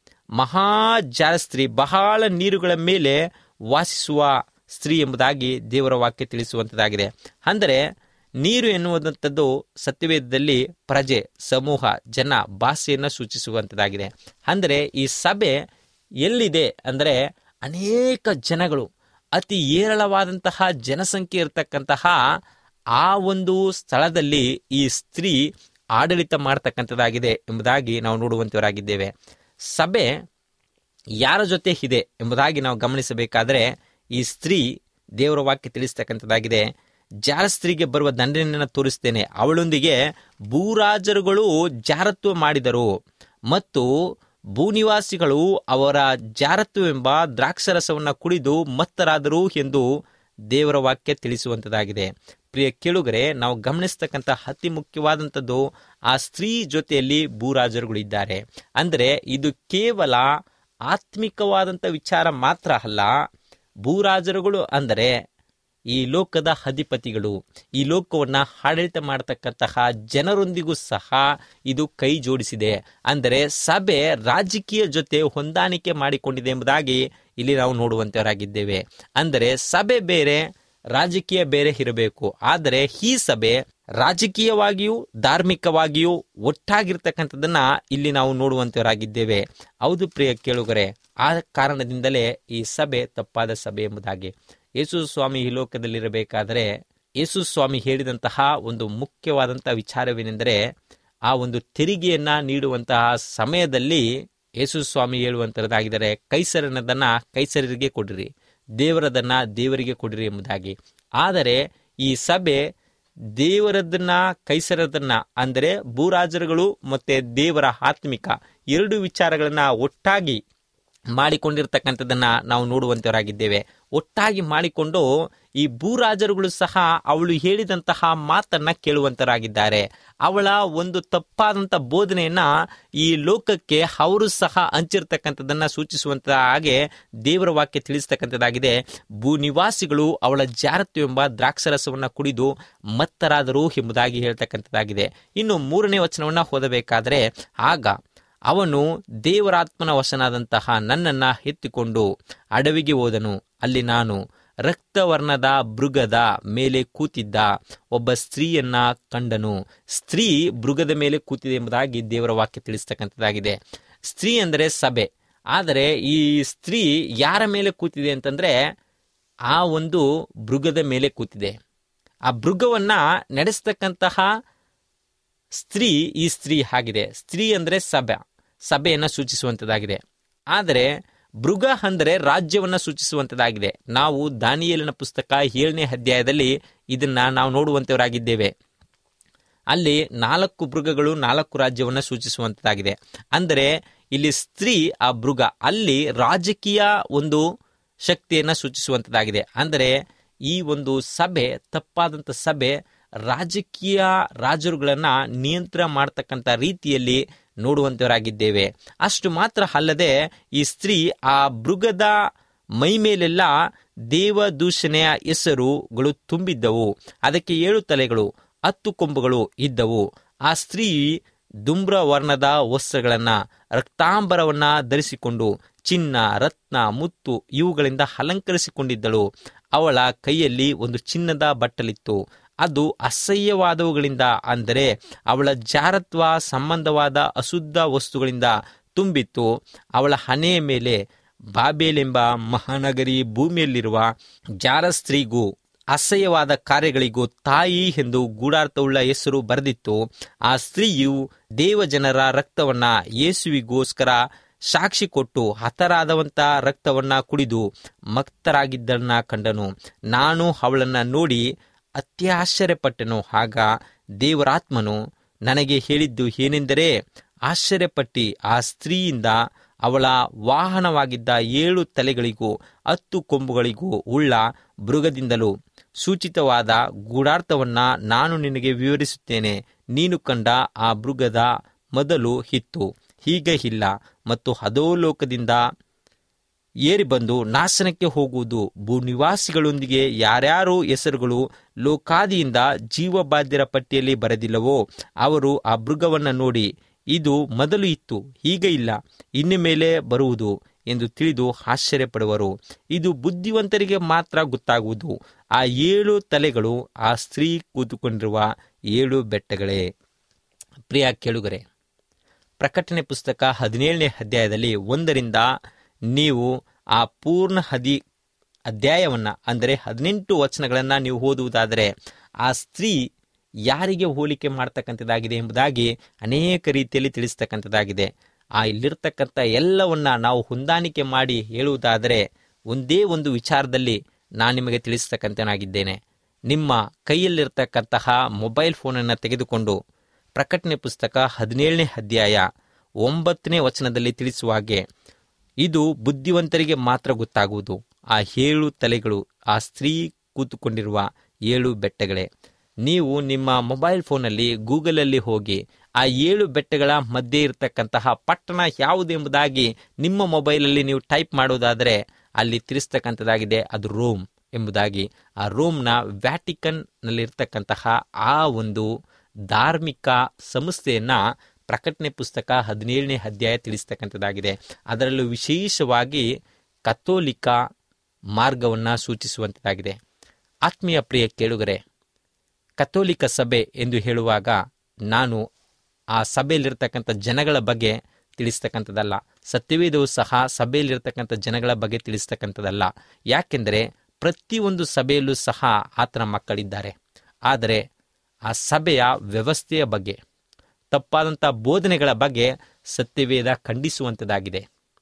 ಮಹಾಜಾರ ಸ್ತ್ರೀ ಬಹಳ ನೀರುಗಳ ಮೇಲೆ ವಾಸಿಸುವ ಸ್ತ್ರೀ ಎಂಬುದಾಗಿ ದೇವರ ವಾಕ್ಯ ತಿಳಿಸುವಂಥದ್ದಾಗಿದೆ ಅಂದರೆ ನೀರು ಎನ್ನುವಂಥದ್ದು ಸತ್ಯವೇದದಲ್ಲಿ ಪ್ರಜೆ ಸಮೂಹ ಜನ ಭಾಷೆಯನ್ನು ಸೂಚಿಸುವಂಥದ್ದಾಗಿದೆ ಅಂದರೆ ಈ ಸಭೆ ಎಲ್ಲಿದೆ ಅಂದರೆ ಅನೇಕ ಜನಗಳು ಅತಿ ಏರಳವಾದಂತಹ ಜನಸಂಖ್ಯೆ ಇರತಕ್ಕಂತಹ ಆ ಒಂದು ಸ್ಥಳದಲ್ಲಿ ಈ ಸ್ತ್ರೀ ಆಡಳಿತ ಮಾಡ್ತಕ್ಕಂಥದ್ದಾಗಿದೆ ಎಂಬುದಾಗಿ ನಾವು ನೋಡುವಂತವರಾಗಿದ್ದೇವೆ ಸಭೆ ಯಾರ ಜೊತೆ ಇದೆ ಎಂಬುದಾಗಿ ನಾವು ಗಮನಿಸಬೇಕಾದರೆ ಈ ಸ್ತ್ರೀ ದೇವರ ವಾಕ್ಯ ತಿಳಿಸ್ತಕ್ಕಂಥದ್ದಾಗಿದೆ ಜಾರ ಸ್ತ್ರೀಗೆ ಬರುವ ದಂಡನೆಯನ್ನು ತೋರಿಸ್ತೇನೆ ಅವಳೊಂದಿಗೆ ಭೂರಾಜರುಗಳು ಜಾರತ್ವ ಮಾಡಿದರು ಮತ್ತು ಭೂನಿವಾಸಿಗಳು ಅವರ ಜಾರತ್ವವೆಂಬ ದ್ರಾಕ್ಷರಸವನ್ನು ಕುಡಿದು ಮತ್ತರಾದರು ಎಂದು ದೇವರ ವಾಕ್ಯ ತಿಳಿಸುವಂಥದ್ದಾಗಿದೆ ಪ್ರಿಯ ಕೇಳುಗರೆ ನಾವು ಗಮನಿಸ್ತಕ್ಕಂಥ ಅತಿ ಮುಖ್ಯವಾದಂಥದ್ದು ಆ ಸ್ತ್ರೀ ಜೊತೆಯಲ್ಲಿ ಭೂರಾಜರುಗಳಿದ್ದಾರೆ ಅಂದರೆ ಇದು ಕೇವಲ ಆತ್ಮಿಕವಾದಂಥ ವಿಚಾರ ಮಾತ್ರ ಅಲ್ಲ ಭೂರಾಜರುಗಳು ಅಂದರೆ ಈ ಲೋಕದ ಅಧಿಪತಿಗಳು ಈ ಲೋಕವನ್ನ ಆಡಳಿತ ಮಾಡತಕ್ಕಂತಹ ಜನರೊಂದಿಗೂ ಸಹ ಇದು ಕೈ ಜೋಡಿಸಿದೆ ಅಂದರೆ ಸಭೆ ರಾಜಕೀಯ ಜೊತೆ ಹೊಂದಾಣಿಕೆ ಮಾಡಿಕೊಂಡಿದೆ ಎಂಬುದಾಗಿ ಇಲ್ಲಿ ನಾವು ನೋಡುವಂತವರಾಗಿದ್ದೇವೆ ಅಂದರೆ ಸಭೆ ಬೇರೆ ರಾಜಕೀಯ ಬೇರೆ ಇರಬೇಕು ಆದರೆ ಈ ಸಭೆ ರಾಜಕೀಯವಾಗಿಯೂ ಧಾರ್ಮಿಕವಾಗಿಯೂ ಒಟ್ಟಾಗಿರ್ತಕ್ಕಂಥದ್ದನ್ನ ಇಲ್ಲಿ ನಾವು ನೋಡುವಂತವರಾಗಿದ್ದೇವೆ ಹೌದು ಪ್ರಿಯ ಕೇಳುಗರೆ ಆ ಕಾರಣದಿಂದಲೇ ಈ ಸಭೆ ತಪ್ಪಾದ ಸಭೆ ಎಂಬುದಾಗಿ ಯೇಸು ಸ್ವಾಮಿ ಈ ಲೋಕದಲ್ಲಿರಬೇಕಾದರೆ ಯೇಸು ಸ್ವಾಮಿ ಹೇಳಿದಂತಹ ಒಂದು ಮುಖ್ಯವಾದಂತಹ ವಿಚಾರವೇನೆಂದರೆ ಆ ಒಂದು ತೆರಿಗೆಯನ್ನ ನೀಡುವಂತಹ ಸಮಯದಲ್ಲಿ ಯೇಸು ಸ್ವಾಮಿ ಹೇಳುವಂತಹದ್ದಾಗಿದ್ದಾರೆ ಕೈಸರನದನ್ನ ಕೈಸರರಿಗೆ ಕೊಡಿರಿ ದೇವರದನ್ನ ದೇವರಿಗೆ ಕೊಡಿರಿ ಎಂಬುದಾಗಿ ಆದರೆ ಈ ಸಭೆ ದೇವರದನ್ನ ಕೈಸರದನ್ನ ಅಂದರೆ ಭೂರಾಜರುಗಳು ಮತ್ತೆ ದೇವರ ಆತ್ಮಿಕ ಎರಡು ವಿಚಾರಗಳನ್ನ ಒಟ್ಟಾಗಿ ಮಾಡಿಕೊಂಡಿರ್ತಕ್ಕಂಥದ್ದನ್ನ ನಾವು ನೋಡುವಂತವರಾಗಿದ್ದೇವೆ ಒಟ್ಟಾಗಿ ಮಾಡಿಕೊಂಡು ಈ ಭೂರಾಜರುಗಳು ಸಹ ಅವಳು ಹೇಳಿದಂತಹ ಮಾತನ್ನ ಕೇಳುವಂತರಾಗಿದ್ದಾರೆ ಅವಳ ಒಂದು ತಪ್ಪಾದಂತ ಬೋಧನೆಯನ್ನ ಈ ಲೋಕಕ್ಕೆ ಅವರು ಸಹ ಹಂಚಿರ್ತಕ್ಕಂಥದ್ದನ್ನ ಸೂಚಿಸುವಂತ ಹಾಗೆ ದೇವರ ವಾಕ್ಯ ತಿಳಿಸ್ತಕ್ಕಂಥದ್ದಾಗಿದೆ ಭೂ ನಿವಾಸಿಗಳು ಅವಳ ಜಾರತ್ವ ಎಂಬ ದ್ರಾಕ್ಷರಸವನ್ನ ಕುಡಿದು ಮತ್ತರಾದರು ಎಂಬುದಾಗಿ ಹೇಳ್ತಕ್ಕಂಥದ್ದಾಗಿದೆ ಇನ್ನು ಮೂರನೇ ವಚನವನ್ನ ಓದಬೇಕಾದ್ರೆ ಆಗ ಅವನು ದೇವರಾತ್ಮನ ವಶನಾದಂತಹ ನನ್ನನ್ನ ಎತ್ತಿಕೊಂಡು ಅಡವಿಗೆ ಹೋದನು ಅಲ್ಲಿ ನಾನು ರಕ್ತವರ್ಣದ ಮೃಗದ ಮೇಲೆ ಕೂತಿದ್ದ ಒಬ್ಬ ಸ್ತ್ರೀಯನ್ನ ಕಂಡನು ಸ್ತ್ರೀ ಮೃಗದ ಮೇಲೆ ಕೂತಿದೆ ಎಂಬುದಾಗಿ ದೇವರ ವಾಕ್ಯ ತಿಳಿಸ್ತಕ್ಕಂಥದ್ದಾಗಿದೆ ಸ್ತ್ರೀ ಅಂದರೆ ಸಭೆ ಆದರೆ ಈ ಸ್ತ್ರೀ ಯಾರ ಮೇಲೆ ಕೂತಿದೆ ಅಂತಂದ್ರೆ ಆ ಒಂದು ಮೃಗದ ಮೇಲೆ ಕೂತಿದೆ ಆ ಮೃಗವನ್ನ ನಡೆಸ್ತಕ್ಕಂತಹ ಸ್ತ್ರೀ ಈ ಸ್ತ್ರೀ ಆಗಿದೆ ಸ್ತ್ರೀ ಅಂದರೆ ಸಭೆ ಸಭೆಯನ್ನ ಸೂಚಿಸುವಂತದ್ದಾಗಿದೆ ಆದರೆ ಮೃಗ ಅಂದರೆ ರಾಜ್ಯವನ್ನ ಸೂಚಿಸುವಂತದ್ದಾಗಿದೆ ನಾವು ದಾನಿಯಲಿನ ಪುಸ್ತಕ ಏಳನೇ ಅಧ್ಯಾಯದಲ್ಲಿ ಇದನ್ನ ನಾವು ನೋಡುವಂತವರಾಗಿದ್ದೇವೆ ಅಲ್ಲಿ ನಾಲ್ಕು ಮೃಗಗಳು ನಾಲ್ಕು ರಾಜ್ಯವನ್ನ ಸೂಚಿಸುವಂತದ್ದಾಗಿದೆ ಅಂದರೆ ಇಲ್ಲಿ ಸ್ತ್ರೀ ಆ ಮೃಗ ಅಲ್ಲಿ ರಾಜಕೀಯ ಒಂದು ಶಕ್ತಿಯನ್ನ ಸೂಚಿಸುವಂತದ್ದಾಗಿದೆ ಅಂದರೆ ಈ ಒಂದು ಸಭೆ ತಪ್ಪಾದಂಥ ಸಭೆ ರಾಜಕೀಯ ರಾಜರುಗಳನ್ನ ನಿಯಂತ್ರಣ ಮಾಡತಕ್ಕಂಥ ರೀತಿಯಲ್ಲಿ ನೋಡುವಂತವರಾಗಿದ್ದೇವೆ ಅಷ್ಟು ಮಾತ್ರ ಅಲ್ಲದೆ ಈ ಸ್ತ್ರೀ ಆ ಮೃಗದ ಮೈ ಮೇಲೆಲ್ಲ ದೇವದೂಷಣೆಯ ಹೆಸರುಗಳು ತುಂಬಿದ್ದವು ಅದಕ್ಕೆ ಏಳು ತಲೆಗಳು ಹತ್ತು ಕೊಂಬುಗಳು ಇದ್ದವು ಆ ಸ್ತ್ರೀ ದುಮ್ರ ವರ್ಣದ ವಸ್ತ್ರಗಳನ್ನ ರಕ್ತಾಂಬರವನ್ನ ಧರಿಸಿಕೊಂಡು ಚಿನ್ನ ರತ್ನ ಮುತ್ತು ಇವುಗಳಿಂದ ಅಲಂಕರಿಸಿಕೊಂಡಿದ್ದಳು ಅವಳ ಕೈಯಲ್ಲಿ ಒಂದು ಚಿನ್ನದ ಬಟ್ಟಲಿತ್ತು ಅದು ಅಸಹ್ಯವಾದವುಗಳಿಂದ ಅಂದರೆ ಅವಳ ಜಾರತ್ವ ಸಂಬಂಧವಾದ ಅಶುದ್ಧ ವಸ್ತುಗಳಿಂದ ತುಂಬಿತ್ತು ಅವಳ ಹಣೆಯ ಮೇಲೆ ಬಾಬೇಲೆಂಬ ಮಹಾನಗರಿ ಭೂಮಿಯಲ್ಲಿರುವ ಜಾರ ಸ್ತ್ರೀಗೂ ಅಸಹ್ಯವಾದ ಕಾರ್ಯಗಳಿಗೂ ತಾಯಿ ಎಂದು ಗೂಢಾರ್ಥವುಳ್ಳ ಹೆಸರು ಬರೆದಿತ್ತು ಆ ಸ್ತ್ರೀಯು ದೇವಜನರ ರಕ್ತವನ್ನ ಯೇಸುವಿಗೋಸ್ಕರ ಸಾಕ್ಷಿ ಕೊಟ್ಟು ಹತರಾದವಂತ ರಕ್ತವನ್ನ ಕುಡಿದು ಮಕ್ತರಾಗಿದ್ದನ್ನ ಕಂಡನು ನಾನು ಅವಳನ್ನ ನೋಡಿ ಅತ್ಯಾಶ್ಚರ್ಯಪಟ್ಟೆನು ಆಗ ದೇವರಾತ್ಮನು ನನಗೆ ಹೇಳಿದ್ದು ಏನೆಂದರೆ ಆಶ್ಚರ್ಯಪಟ್ಟಿ ಆ ಸ್ತ್ರೀಯಿಂದ ಅವಳ ವಾಹನವಾಗಿದ್ದ ಏಳು ತಲೆಗಳಿಗೂ ಹತ್ತು ಕೊಂಬುಗಳಿಗೂ ಉಳ್ಳ ಮೃಗದಿಂದಲೂ ಸೂಚಿತವಾದ ಗೂಢಾರ್ಥವನ್ನ ನಾನು ನಿನಗೆ ವಿವರಿಸುತ್ತೇನೆ ನೀನು ಕಂಡ ಆ ಮೃಗದ ಮೊದಲು ಇತ್ತು ಹೀಗೆ ಇಲ್ಲ ಮತ್ತು ಅಧೋಲೋಕದಿಂದ ಏರಿ ಬಂದು ನಾಶನಕ್ಕೆ ಹೋಗುವುದು ಭೂನಿವಾಸಿಗಳೊಂದಿಗೆ ಯಾರ್ಯಾರು ಹೆಸರುಗಳು ಲೋಕಾದಿಯಿಂದ ಜೀವಬಾಧ್ಯರ ಪಟ್ಟಿಯಲ್ಲಿ ಬರೆದಿಲ್ಲವೋ ಅವರು ಆ ಮೃಗವನ್ನು ನೋಡಿ ಇದು ಮೊದಲು ಇತ್ತು ಈಗ ಇಲ್ಲ ಇನ್ನು ಮೇಲೆ ಬರುವುದು ಎಂದು ತಿಳಿದು ಆಶ್ಚರ್ಯಪಡುವರು ಇದು ಬುದ್ಧಿವಂತರಿಗೆ ಮಾತ್ರ ಗೊತ್ತಾಗುವುದು ಆ ಏಳು ತಲೆಗಳು ಆ ಸ್ತ್ರೀ ಕೂತುಕೊಂಡಿರುವ ಏಳು ಬೆಟ್ಟಗಳೇ ಪ್ರಿಯ ಕೇಳುಗರೆ ಪ್ರಕಟಣೆ ಪುಸ್ತಕ ಹದಿನೇಳನೇ ಅಧ್ಯಾಯದಲ್ಲಿ ಒಂದರಿಂದ ನೀವು ಆ ಪೂರ್ಣ ಹದಿ ಅಧ್ಯಾಯವನ್ನ ಅಂದರೆ ಹದಿನೆಂಟು ವಚನಗಳನ್ನ ನೀವು ಓದುವುದಾದರೆ ಆ ಸ್ತ್ರೀ ಯಾರಿಗೆ ಹೋಲಿಕೆ ಮಾಡ್ತಕ್ಕಂಥದ್ದಾಗಿದೆ ಎಂಬುದಾಗಿ ಅನೇಕ ರೀತಿಯಲ್ಲಿ ತಿಳಿಸ್ತಕ್ಕಂಥದ್ದಾಗಿದೆ ಆ ಇಲ್ಲಿರ್ತಕ್ಕಂಥ ಎಲ್ಲವನ್ನ ನಾವು ಹೊಂದಾಣಿಕೆ ಮಾಡಿ ಹೇಳುವುದಾದರೆ ಒಂದೇ ಒಂದು ವಿಚಾರದಲ್ಲಿ ನಾನು ನಿಮಗೆ ತಿಳಿಸ್ತಕ್ಕಂಥನಾಗಿದ್ದೇನೆ ನಿಮ್ಮ ಕೈಯಲ್ಲಿರ್ತಕ್ಕಂತಹ ಮೊಬೈಲ್ ಫೋನನ್ನು ತೆಗೆದುಕೊಂಡು ಪ್ರಕಟಣೆ ಪುಸ್ತಕ ಹದಿನೇಳನೇ ಅಧ್ಯಾಯ ಒಂಬತ್ತನೇ ವಚನದಲ್ಲಿ ತಿಳಿಸುವ ಹಾಗೆ ಇದು ಬುದ್ಧಿವಂತರಿಗೆ ಮಾತ್ರ ಗೊತ್ತಾಗುವುದು ಆ ಏಳು ತಲೆಗಳು ಆ ಸ್ತ್ರೀ ಕೂತುಕೊಂಡಿರುವ ಏಳು ಬೆಟ್ಟಗಳೇ ನೀವು ನಿಮ್ಮ ಮೊಬೈಲ್ ಫೋನಲ್ಲಿ ಗೂಗಲಲ್ಲಿ ಹೋಗಿ ಆ ಏಳು ಬೆಟ್ಟಗಳ ಮಧ್ಯೆ ಇರತಕ್ಕಂತಹ ಪಟ್ಟಣ ಯಾವುದೆಂಬುದಾಗಿ ನಿಮ್ಮ ಮೊಬೈಲಲ್ಲಿ ನೀವು ಟೈಪ್ ಮಾಡೋದಾದರೆ ಅಲ್ಲಿ ತಿಳಿಸ್ತಕ್ಕಂಥದ್ದಾಗಿದೆ ಅದು ರೋಮ್ ಎಂಬುದಾಗಿ ಆ ರೋಮ್ನ ವ್ಯಾಟಿಕನ್ ನಲ್ಲಿರ್ತಕ್ಕಂತಹ ಆ ಒಂದು ಧಾರ್ಮಿಕ ಸಂಸ್ಥೆಯನ್ನ ಪ್ರಕಟಣೆ ಪುಸ್ತಕ ಹದಿನೇಳನೇ ಅಧ್ಯಾಯ ತಿಳಿಸ್ತಕ್ಕಂಥದ್ದಾಗಿದೆ ಅದರಲ್ಲೂ ವಿಶೇಷವಾಗಿ ಕಥೋಲಿಕ ಮಾರ್ಗವನ್ನು ಸೂಚಿಸುವಂಥದ್ದಾಗಿದೆ ಆತ್ಮೀಯ ಪ್ರಿಯ ಕೇಳುಗರೆ ಕಥೋಲಿಕ ಸಭೆ ಎಂದು ಹೇಳುವಾಗ ನಾನು ಆ ಸಭೆಯಲ್ಲಿರ್ತಕ್ಕಂಥ ಜನಗಳ ಬಗ್ಗೆ ತಿಳಿಸ್ತಕ್ಕಂಥದ್ದಲ್ಲ ಸತ್ಯವೇದವು ಸಹ ಸಭೆಯಲ್ಲಿರ್ತಕ್ಕಂಥ ಜನಗಳ ಬಗ್ಗೆ ತಿಳಿಸ್ತಕ್ಕಂಥದ್ದಲ್ಲ ಯಾಕೆಂದರೆ ಪ್ರತಿಯೊಂದು ಸಭೆಯಲ್ಲೂ ಸಹ ಆತನ ಮಕ್ಕಳಿದ್ದಾರೆ ಆದರೆ ಆ ಸಭೆಯ ವ್ಯವಸ್ಥೆಯ ಬಗ್ಗೆ ತಪ್ಪಾದಂಥ ಬೋಧನೆಗಳ ಬಗ್ಗೆ ಸತ್ಯವೇದ ಖಂಡಿಸುವಂಥದ್ದಾಗಿದೆ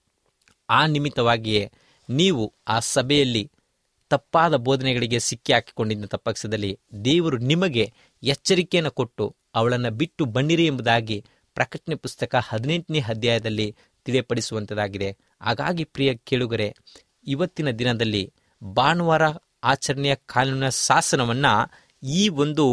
ಆ ನಿಮಿತ್ತವಾಗಿಯೇ ನೀವು ಆ ಸಭೆಯಲ್ಲಿ ತಪ್ಪಾದ ಬೋಧನೆಗಳಿಗೆ ಸಿಕ್ಕಿ ಹಾಕಿಕೊಂಡಿದ್ದ ಪಕ್ಷದಲ್ಲಿ ದೇವರು ನಿಮಗೆ ಎಚ್ಚರಿಕೆಯನ್ನು ಕೊಟ್ಟು ಅವಳನ್ನು ಬಿಟ್ಟು ಬನ್ನಿರಿ ಎಂಬುದಾಗಿ ಪ್ರಕಟಣೆ ಪುಸ್ತಕ ಹದಿನೆಂಟನೇ ಅಧ್ಯಾಯದಲ್ಲಿ ತಿಳಿಯಪಡಿಸುವಂಥದ್ದಾಗಿದೆ ಹಾಗಾಗಿ ಪ್ರಿಯ ಕೇಳುಗರೆ ಇವತ್ತಿನ ದಿನದಲ್ಲಿ ಭಾನುವಾರ ಆಚರಣೆಯ ಕಾನೂನಿನ ಶಾಸನವನ್ನು ಈ ಒಂದು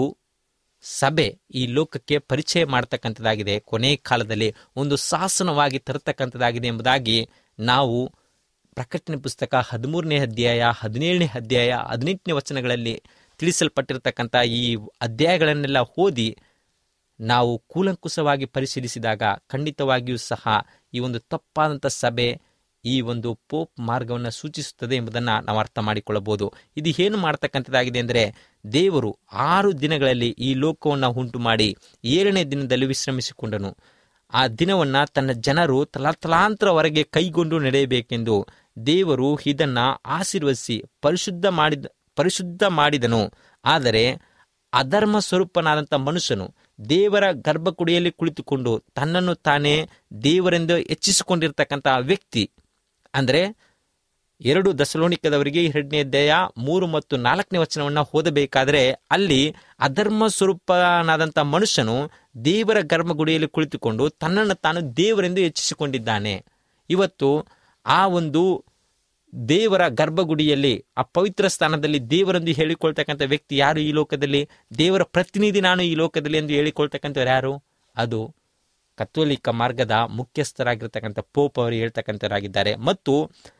ಸಭೆ ಈ ಲೋಕಕ್ಕೆ ಪರಿಚಯ ಮಾಡತಕ್ಕಂಥದ್ದಾಗಿದೆ ಕೊನೆ ಕಾಲದಲ್ಲಿ ಒಂದು ಶಾಸನವಾಗಿ ತರತಕ್ಕಂಥದ್ದಾಗಿದೆ ಎಂಬುದಾಗಿ ನಾವು ಪ್ರಕಟಣೆ ಪುಸ್ತಕ ಹದಿಮೂರನೇ ಅಧ್ಯಾಯ ಹದಿನೇಳನೇ ಅಧ್ಯಾಯ ಹದಿನೆಂಟನೇ ವಚನಗಳಲ್ಲಿ ತಿಳಿಸಲ್ಪಟ್ಟಿರತಕ್ಕಂಥ ಈ ಅಧ್ಯಾಯಗಳನ್ನೆಲ್ಲ ಓದಿ ನಾವು ಕೂಲಂಕುಷವಾಗಿ ಪರಿಶೀಲಿಸಿದಾಗ ಖಂಡಿತವಾಗಿಯೂ ಸಹ ಈ ಒಂದು ತಪ್ಪಾದಂಥ ಸಭೆ ಈ ಒಂದು ಪೋಪ್ ಮಾರ್ಗವನ್ನು ಸೂಚಿಸುತ್ತದೆ ಎಂಬುದನ್ನು ನಾವು ಅರ್ಥ ಮಾಡಿಕೊಳ್ಳಬಹುದು ಇದು ಏನು ಮಾಡ್ತಕ್ಕಂಥದ್ದಾಗಿದೆ ಅಂದರೆ ದೇವರು ಆರು ದಿನಗಳಲ್ಲಿ ಈ ಲೋಕವನ್ನು ಉಂಟು ಮಾಡಿ ಏಳನೇ ದಿನದಲ್ಲಿ ವಿಶ್ರಮಿಸಿಕೊಂಡನು ಆ ದಿನವನ್ನ ತನ್ನ ಜನರು ತಲಾತಲಾಂತರವರೆಗೆ ಕೈಗೊಂಡು ನಡೆಯಬೇಕೆಂದು ದೇವರು ಇದನ್ನ ಆಶೀರ್ವದಿಸಿ ಪರಿಶುದ್ಧ ಮಾಡಿದ ಪರಿಶುದ್ಧ ಮಾಡಿದನು ಆದರೆ ಅಧರ್ಮ ಸ್ವರೂಪನಾದಂಥ ಮನುಷ್ಯನು ದೇವರ ಗರ್ಭಕುಡಿಯಲ್ಲಿ ಕುಳಿತುಕೊಂಡು ತನ್ನನ್ನು ತಾನೇ ದೇವರೆಂದು ಹೆಚ್ಚಿಸಿಕೊಂಡಿರ್ತಕ್ಕಂಥ ವ್ಯಕ್ತಿ ಅಂದರೆ ಎರಡು ದಸಲೋಣಿಕದವರಿಗೆ ಎರಡನೇ ಅಧ್ಯಾಯ ಮೂರು ಮತ್ತು ನಾಲ್ಕನೇ ವಚನವನ್ನು ಓದಬೇಕಾದರೆ ಅಲ್ಲಿ ಅಧರ್ಮ ಸ್ವರೂಪನಾದಂಥ ಮನುಷ್ಯನು ದೇವರ ಗರ್ಭಗುಡಿಯಲ್ಲಿ ಕುಳಿತುಕೊಂಡು ತನ್ನನ್ನು ತಾನು ದೇವರೆಂದು ಹೆಚ್ಚಿಸಿಕೊಂಡಿದ್ದಾನೆ ಇವತ್ತು ಆ ಒಂದು ದೇವರ ಗರ್ಭಗುಡಿಯಲ್ಲಿ ಆ ಪವಿತ್ರ ಸ್ಥಾನದಲ್ಲಿ ದೇವರೆಂದು ಹೇಳಿಕೊಳ್ತಕ್ಕಂಥ ವ್ಯಕ್ತಿ ಯಾರು ಈ ಲೋಕದಲ್ಲಿ ದೇವರ ಪ್ರತಿನಿಧಿ ನಾನು ಈ ಲೋಕದಲ್ಲಿ ಎಂದು ಹೇಳಿಕೊಳ್ತಕ್ಕಂಥವ್ರು ಯಾರು ಅದು ಕಥೋಲಿಕ ಮಾರ್ಗದ ಮುಖ್ಯಸ್ಥರಾಗಿರ್ತಕ್ಕಂಥ ಪೋಪ್ ಅವರು ಹೇಳ್ತಕ್ಕಂಥವರಾಗಿದ್ದಾರೆ ಮತ್ತು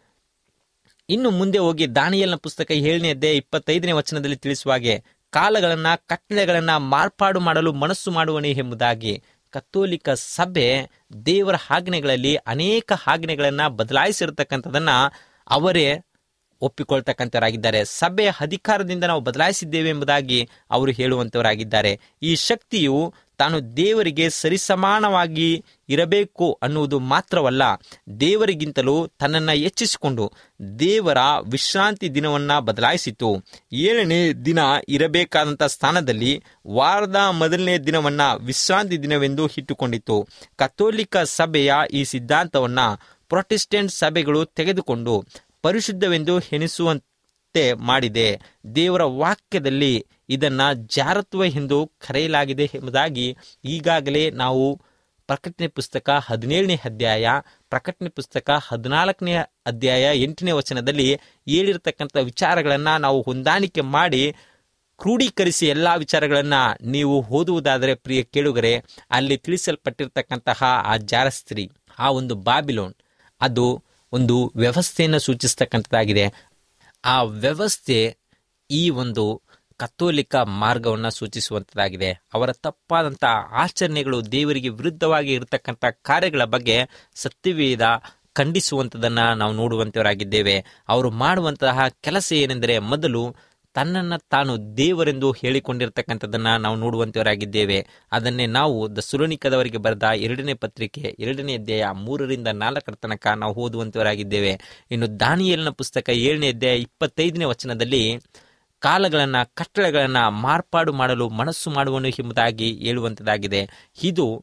ಇನ್ನು ಮುಂದೆ ಹೋಗಿ ದಾನಿಯಲ್ನ ಪುಸ್ತಕ ಏಳನೇ ಅಧ್ಯಾಯ ಇಪ್ಪತ್ತೈದನೇ ವಚನದಲ್ಲಿ ತಿಳಿಸುವ ಹಾಗೆ ಕಾಲಗಳನ್ನ ಕಟ್ಟಳೆಗಳನ್ನ ಮಾರ್ಪಾಡು ಮಾಡಲು ಮನಸ್ಸು ಮಾಡುವನೇ ಎಂಬುದಾಗಿ ಕಥೋಲಿಕ ಸಭೆ ದೇವರ ಆಜ್ಞೆಗಳಲ್ಲಿ ಅನೇಕ ಆಜ್ಞೆಗಳನ್ನ ಬದಲಾಯಿಸಿರ್ತಕ್ಕಂಥದನ್ನ ಅವರೇ ಒಪ್ಪಿಕೊಳ್ತಕ್ಕಂಥವರಾಗಿದ್ದಾರೆ ಸಭೆಯ ಅಧಿಕಾರದಿಂದ ನಾವು ಬದಲಾಯಿಸಿದ್ದೇವೆ ಎಂಬುದಾಗಿ ಅವರು ಹೇಳುವಂತವರಾಗಿದ್ದಾರೆ ಈ ಶಕ್ತಿಯು ತಾನು ದೇವರಿಗೆ ಸರಿಸಮಾನವಾಗಿ ಇರಬೇಕು ಅನ್ನುವುದು ಮಾತ್ರವಲ್ಲ ದೇವರಿಗಿಂತಲೂ ತನ್ನನ್ನು ಹೆಚ್ಚಿಸಿಕೊಂಡು ದೇವರ ವಿಶ್ರಾಂತಿ ದಿನವನ್ನ ಬದಲಾಯಿಸಿತು ಏಳನೇ ದಿನ ಇರಬೇಕಾದಂಥ ಸ್ಥಾನದಲ್ಲಿ ವಾರದ ಮೊದಲನೇ ದಿನವನ್ನ ವಿಶ್ರಾಂತಿ ದಿನವೆಂದು ಇಟ್ಟುಕೊಂಡಿತು ಕಥೋಲಿಕ ಸಭೆಯ ಈ ಸಿದ್ಧಾಂತವನ್ನ ಪ್ರೊಟೆಸ್ಟೆಂಟ್ ಸಭೆಗಳು ತೆಗೆದುಕೊಂಡು ಪರಿಶುದ್ಧವೆಂದು ಎನಿಸುವಂತೆ ಮಾಡಿದೆ ದೇವರ ವಾಕ್ಯದಲ್ಲಿ ಇದನ್ನ ಜಾರತ್ವ ಎಂದು ಕರೆಯಲಾಗಿದೆ ಎಂಬುದಾಗಿ ಈಗಾಗಲೇ ನಾವು ಪ್ರಕಟಣೆ ಪುಸ್ತಕ ಹದಿನೇಳನೇ ಅಧ್ಯಾಯ ಪ್ರಕಟಣೆ ಪುಸ್ತಕ ಹದಿನಾಲ್ಕನೇ ಅಧ್ಯಾಯ ಎಂಟನೇ ವಚನದಲ್ಲಿ ಹೇಳಿರ್ತಕ್ಕಂಥ ವಿಚಾರಗಳನ್ನ ನಾವು ಹೊಂದಾಣಿಕೆ ಮಾಡಿ ಕ್ರೋಢೀಕರಿಸಿ ಎಲ್ಲ ವಿಚಾರಗಳನ್ನ ನೀವು ಓದುವುದಾದರೆ ಪ್ರಿಯ ಕೇಳುಗರೆ ಅಲ್ಲಿ ತಿಳಿಸಲ್ಪಟ್ಟಿರ್ತಕ್ಕಂತಹ ಆ ಜಾರಸ್ತ್ರೀ ಆ ಒಂದು ಬಾಬಿಲೋನ್ ಅದು ಒಂದು ವ್ಯವಸ್ಥೆಯನ್ನು ಸೂಚಿಸ್ತಕ್ಕಂಥದ್ದಾಗಿದೆ ಆ ವ್ಯವಸ್ಥೆ ಈ ಒಂದು ಕಥೋಲಿಕ ಮಾರ್ಗವನ್ನು ಸೂಚಿಸುವಂಥದ್ದಾಗಿದೆ ಅವರ ತಪ್ಪಾದಂಥ ಆಚರಣೆಗಳು ದೇವರಿಗೆ ವಿರುದ್ಧವಾಗಿ ಇರತಕ್ಕಂಥ ಕಾರ್ಯಗಳ ಬಗ್ಗೆ ಸತ್ಯವೇದ ಖಂಡಿಸುವಂಥದ್ದನ್ನು ನಾವು ನೋಡುವಂಥವರಾಗಿದ್ದೇವೆ ಅವರು ಮಾಡುವಂತಹ ಕೆಲಸ ಏನೆಂದರೆ ಮೊದಲು ತನ್ನನ್ನು ತಾನು ದೇವರೆಂದು ಹೇಳಿಕೊಂಡಿರ್ತಕ್ಕಂಥದ್ದನ್ನು ನಾವು ನೋಡುವಂಥವರಾಗಿದ್ದೇವೆ ಅದನ್ನೇ ನಾವು ದ ಸುರಣಿಕದವರಿಗೆ ಬರೆದ ಎರಡನೇ ಪತ್ರಿಕೆ ಎರಡನೇ ಅಧ್ಯಾಯ ಮೂರರಿಂದ ನಾಲ್ಕರ ತನಕ ನಾವು ಓದುವಂಥವರಾಗಿದ್ದೇವೆ ಇನ್ನು ದಾನಿಯಲ್ನ ಪುಸ್ತಕ ಏಳನೇ ಅಧ್ಯಾಯ ಇಪ್ಪತ್ತೈದನೇ ವಚನದಲ್ಲಿ ಕಾಲಗಳನ್ನು ಕಟ್ಟಳೆಗಳನ್ನು ಮಾರ್ಪಾಡು ಮಾಡಲು ಮನಸ್ಸು ಮಾಡುವನು ಎಂಬುದಾಗಿ ಹೇಳುವಂಥದ್ದಾಗಿದೆ ಇದು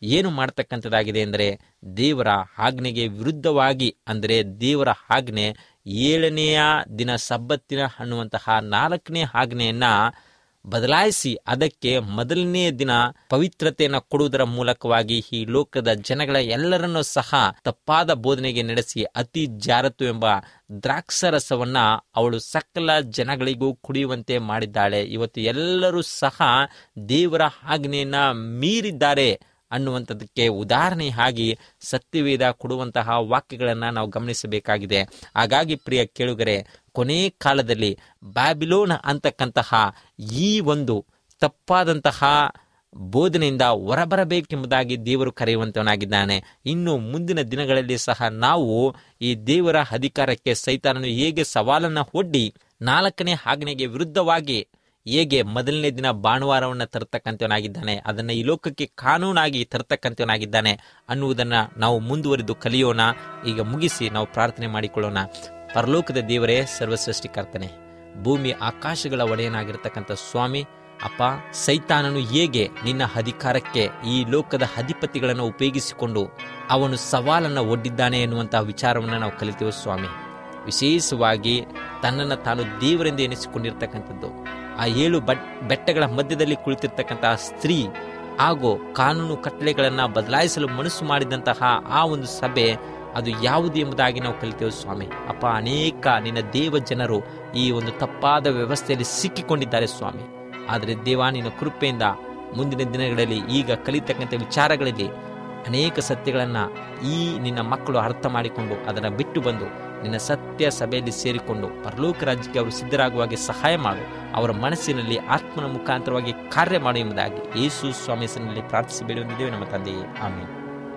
ಏನು ಮಾಡ್ತಕ್ಕಂಥದ್ದಾಗಿದೆ ಅಂದರೆ ದೇವರ ಆಜ್ಞೆಗೆ ವಿರುದ್ಧವಾಗಿ ಅಂದರೆ ದೇವರ ಆಜ್ಞೆ ಏಳನೆಯ ದಿನ ಸಬ್ಬತ್ತಿನ ಅನ್ನುವಂತಹ ನಾಲ್ಕನೇ ಆಜ್ಞೆಯನ್ನ ಬದಲಾಯಿಸಿ ಅದಕ್ಕೆ ಮೊದಲನೇ ದಿನ ಪವಿತ್ರತೆಯನ್ನು ಕೊಡುವುದರ ಮೂಲಕವಾಗಿ ಈ ಲೋಕದ ಜನಗಳ ಎಲ್ಲರನ್ನೂ ಸಹ ತಪ್ಪಾದ ಬೋಧನೆಗೆ ನಡೆಸಿ ಅತಿ ಜಾರತು ಎಂಬ ದ್ರಾಕ್ಷರಸವನ್ನ ಅವಳು ಸಕಲ ಜನಗಳಿಗೂ ಕುಡಿಯುವಂತೆ ಮಾಡಿದ್ದಾಳೆ ಇವತ್ತು ಎಲ್ಲರೂ ಸಹ ದೇವರ ಆಜ್ಞೆಯನ್ನ ಮೀರಿದ್ದಾರೆ ಅನ್ನುವಂಥದ್ದಕ್ಕೆ ಉದಾಹರಣೆಯಾಗಿ ಸತ್ಯವೇದ ಕೊಡುವಂತಹ ವಾಕ್ಯಗಳನ್ನು ನಾವು ಗಮನಿಸಬೇಕಾಗಿದೆ ಹಾಗಾಗಿ ಪ್ರಿಯ ಕೇಳುಗರೆ ಕೊನೆ ಕಾಲದಲ್ಲಿ ಬ್ಯಾಬಿಲೋನ್ ಅಂತಕ್ಕಂತಹ ಈ ಒಂದು ತಪ್ಪಾದಂತಹ ಬೋಧನೆಯಿಂದ ಹೊರಬರಬೇಕೆಂಬುದಾಗಿ ದೇವರು ಕರೆಯುವಂತವನಾಗಿದ್ದಾನೆ ಇನ್ನು ಮುಂದಿನ ದಿನಗಳಲ್ಲಿ ಸಹ ನಾವು ಈ ದೇವರ ಅಧಿಕಾರಕ್ಕೆ ಸೈತಾನನು ಹೇಗೆ ಸವಾಲನ್ನು ಒಡ್ಡಿ ನಾಲ್ಕನೇ ಆಜ್ಞೆಗೆ ವಿರುದ್ಧವಾಗಿ ಹೇಗೆ ಮೊದಲನೇ ದಿನ ಭಾನುವಾರವನ್ನು ತರ್ತಕ್ಕಂಥವನಾಗಿದ್ದಾನೆ ಅದನ್ನು ಈ ಲೋಕಕ್ಕೆ ಕಾನೂನಾಗಿ ತರ್ತಕ್ಕಂಥವನಾಗಿದ್ದಾನೆ ಅನ್ನುವುದನ್ನು ನಾವು ಮುಂದುವರಿದು ಕಲಿಯೋಣ ಈಗ ಮುಗಿಸಿ ನಾವು ಪ್ರಾರ್ಥನೆ ಮಾಡಿಕೊಳ್ಳೋಣ ಪರಲೋಕದ ದೇವರೇ ಸರ್ವಸೃಷ್ಟಿಕರ್ತನೆ ಭೂಮಿ ಆಕಾಶಗಳ ಒಡೆಯನಾಗಿರ್ತಕ್ಕಂಥ ಸ್ವಾಮಿ ಅಪ್ಪ ಸೈತಾನನು ಹೇಗೆ ನಿನ್ನ ಅಧಿಕಾರಕ್ಕೆ ಈ ಲೋಕದ ಅಧಿಪತಿಗಳನ್ನು ಉಪಯೋಗಿಸಿಕೊಂಡು ಅವನು ಸವಾಲನ್ನು ಒಡ್ಡಿದ್ದಾನೆ ಎನ್ನುವಂತಹ ವಿಚಾರವನ್ನು ನಾವು ಕಲಿತೇವೆ ಸ್ವಾಮಿ ವಿಶೇಷವಾಗಿ ತನ್ನನ್ನು ತಾನು ದೇವರೆಂದು ಎನಿಸಿಕೊಂಡಿರ್ತಕ್ಕಂಥದ್ದು ಆ ಏಳು ಬಟ್ ಬೆಟ್ಟಗಳ ಮಧ್ಯದಲ್ಲಿ ಕುಳಿತಿರ್ತಕ್ಕಂತಹ ಸ್ತ್ರೀ ಹಾಗೂ ಕಾನೂನು ಕಟ್ಟಳೆಗಳನ್ನು ಬದಲಾಯಿಸಲು ಮನಸ್ಸು ಮಾಡಿದಂತಹ ಆ ಒಂದು ಸಭೆ ಅದು ಯಾವುದು ಎಂಬುದಾಗಿ ನಾವು ಕಲಿತೇವೆ ಸ್ವಾಮಿ ಅಪ್ಪ ಅನೇಕ ನಿನ್ನ ದೇವ ಜನರು ಈ ಒಂದು ತಪ್ಪಾದ ವ್ಯವಸ್ಥೆಯಲ್ಲಿ ಸಿಕ್ಕಿಕೊಂಡಿದ್ದಾರೆ ಸ್ವಾಮಿ ಆದರೆ ದೇವ ನಿನ್ನ ಕೃಪೆಯಿಂದ ಮುಂದಿನ ದಿನಗಳಲ್ಲಿ ಈಗ ಕಲಿತಕ್ಕಂಥ ವಿಚಾರಗಳಲ್ಲಿ ಅನೇಕ ಸತ್ಯಗಳನ್ನು ಈ ನಿನ್ನ ಮಕ್ಕಳು ಅರ್ಥ ಮಾಡಿಕೊಂಡು ಅದನ್ನು ಬಿಟ್ಟು ಬಂದು ನಿನ್ನ ಸತ್ಯ ಸಭೆಯಲ್ಲಿ ಸೇರಿಕೊಂಡು ಪರಲೋಕ ರಾಜ್ಯಕ್ಕೆ ಅವರು ಸಿದ್ಧರಾಗುವಾಗೆ ಸಹಾಯ ಮಾಡು ಅವರ ಮನಸ್ಸಿನಲ್ಲಿ ಆತ್ಮನ ಮುಖಾಂತರವಾಗಿ ಕಾರ್ಯ ಮಾಡು ಎಂಬುದಾಗಿ ಯೇಸು ಸ್ವಾಮಿ ಹೆಸರಿನಲ್ಲಿ ಪ್ರಾರ್ಥಿಸಿ ಬೇಡುವಂದಿದ್ದೇವೆ ನಮ್ಮ ತಂದೆಯೇ ಆಮೇಲೆ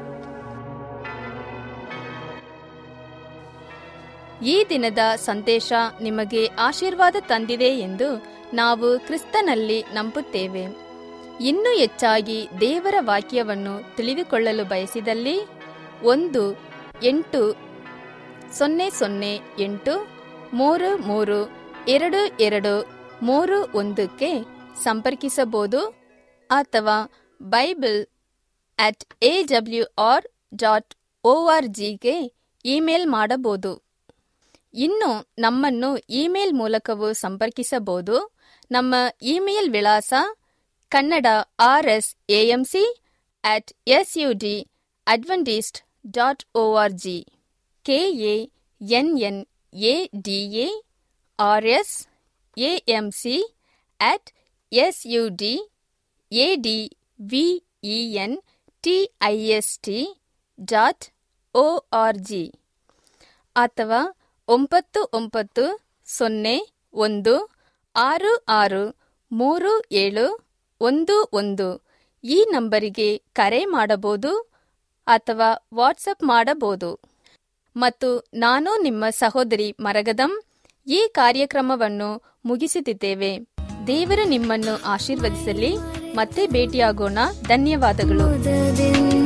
ಈ ದಿನದ ಸಂದೇಶ ನಿಮಗೆ ಆಶೀರ್ವಾದ ತಂದಿದೆ ಎಂದು ನಾವು ಕ್ರಿಸ್ತನಲ್ಲಿ ನಂಬುತ್ತೇವೆ ಇನ್ನೂ ಹೆಚ್ಚಾಗಿ ದೇವರ ವಾಕ್ಯವನ್ನು ತಿಳಿದುಕೊಳ್ಳಲು ಬಯಸಿದಲ್ಲಿ ಒಂದು ಎಂಟು ಸೊನ್ನೆ ಸೊನ್ನೆ ಎಂಟು ಮೂರು ಮೂರು ಎರಡು ಎರಡು ಮೂರು ಒಂದಕ್ಕೆ ಸಂಪರ್ಕಿಸಬಹುದು ಅಥವಾ Bible at A W R dot O R ಜಿಗೆ ಇಮೇಲ್ ಮಾಡಬಹುದು ಇನ್ನು ನಮ್ಮನ್ನು ಇಮೇಲ್ ಮೂಲಕವೂ ಸಂಪರ್ಕಿಸಬಹುದು ನಮ್ಮ ಇಮೇಲ್ ವಿಳಾಸ Kannada R S A M C at S U D Adventist dot O R G K A N N A D A R S A M C at S U D A D V E N T I S T dot O R G ಅಥವಾ ಒಂಬತ್ತು ಒಂಬತ್ತು ಸೊನ್ನೆ ಒಂದು ಆರು ಆರು ಮೂರು ಏಳು ಒಂದು ಒಂದು ಈ ನಂಬರಿಗೆ ಕರೆ ಮಾಡಬಹುದು ಅಥವಾ ವಾಟ್ಸಪ್ ಮಾಡಬಹುದು ಮತ್ತು ನಾನು ನಿಮ್ಮ ಸಹೋದರಿ ಮರಗದಂ ಈ ಕಾರ್ಯಕ್ರಮವನ್ನು ಮುಗಿಸುತ್ತಿದ್ದೇವೆ ದೇವರು ನಿಮ್ಮನ್ನು ಆಶೀರ್ವದಿಸಲಿ ಮತ್ತೆ ಭೇಟಿಯಾಗೋಣ ಧನ್ಯವಾದಗಳು ಉದದಿಂದ